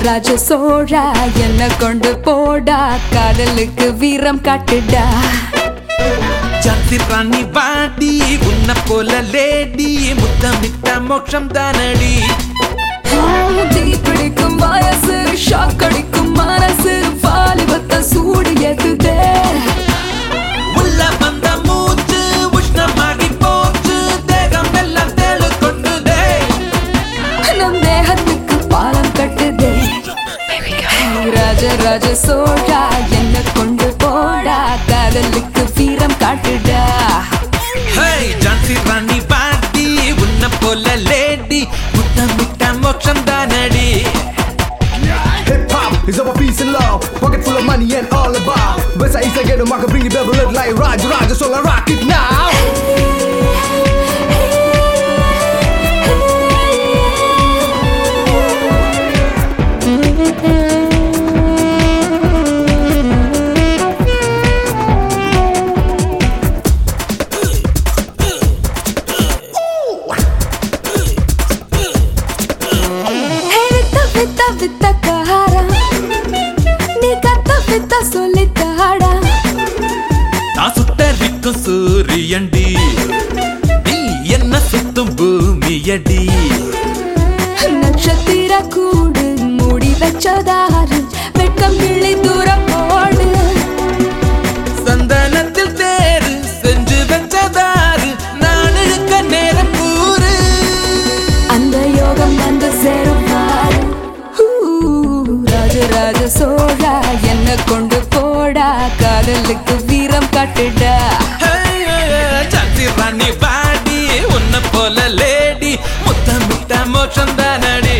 ராஜ சோழா என்ன கொண்டு போடா காதலுக்கு வீரம் காட்டுடா ஜாதி ராணி வாடி உன்ன போல லேடி முத்தமிட்ட மோட்சம் தானடி தீ பிடிக்கும் வயசு ஷாக் அடிக்கும் மனசு வாலிபத்த சூடு எதுதே உள்ள வந்த மூச்சு உஷ்ணமாகி போச்சு தேகம் எல்லாம் தேழு கொண்டுதே நம் தேகத்துக்கு பாலம் கட்டுதே ராஜ ராஜ சோழா என்ன கொண்டு போடா காதலுக்கு வீரம் காட்டுடா ஹே ஜான்சி ராணி வாடி உன்ன போல லேடி முத்தமிட்ட மோட்சம் தானடி Hip hop is about peace and love. Pocket full of money and all about. Best I get them, I can bring you better look like Roger Roger, so I rock it now. ஹே வித்த வித்த வித்த காரா நீ கத்த வித்த சொல்லித்தாடா நான் சுட்டரிக்கும் சூரியண்டி நீ என்ன சுத்தும் பூமியடி நட்சத்திர கூடு மூடி வச்சதாரு வெட்கம் கிள்ளி தூரம் போடு சந்தனத்தில் தேரு செஞ்சு வச்சதாரு நான் இழுக்க நேரம் கூறு அந்த யோகம் வந்து சேரும் பாரு ஹூ, ராஜ ராஜ சோழா என்ன கொண்டு போடா காதலுக்கு வீரம் காட்டுடா ஜான்சி ராணி பாடி உன்ன போல லேடி முத்தமிட்ட மோட்சம் தானடி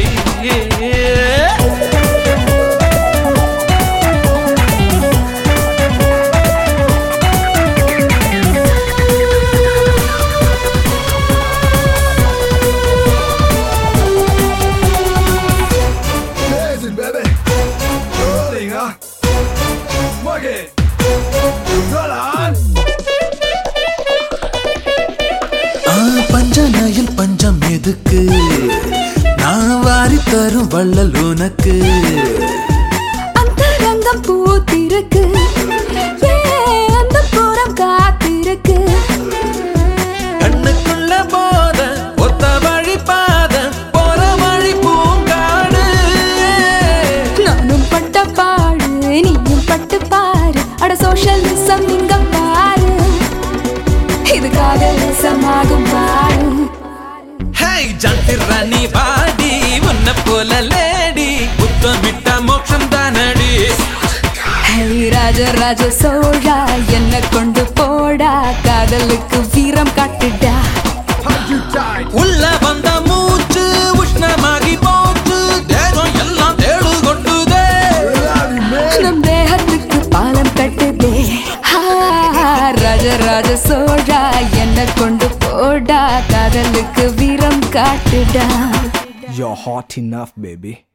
Listen, baby. Rolling, huh? Work it. Roll on. ஆ, பஞ்சநயில் பஞ்சம் எதுக்கு நான் வாரி தரும் வள்ளல் உனக்கு அந்த ரங்கம் பூத்திருக்கு ஏ அந்த புறம் காத்திருக்கு கண்ணுக்குள்ள போத ஒத்த வழி பாத போற வழி பூங்காடு நானும் பட்ட பாடு நீயும் பட்டு பாரு அட சோஷலிசம் இங்க பாரு இது காதலிசமாகும் பாரு ஹே ஜான்சி ராணி பாடி உன்ன போல லேடி புத்தமிட்ட மோட்சம் தானடி ஹே ராஜ ராஜ சோழா என்ன கொண்டு போடா காதலுக்கு வீரம் காட்டுடா Hold you tight. உள்ள வந்த மூச்சு உஷ்ணமாகி போச்சு தேகம் எல்லாம் தேடு கொண்டுதே Love you, man. நம் தேகத்துக்கு பாலம் கட்டுதே ஹா, ராஜ ராஜ சோழா என்ன கொண்டு போடா காதலுக்கு வீரம் காட்டுடா You're hot enough, baby.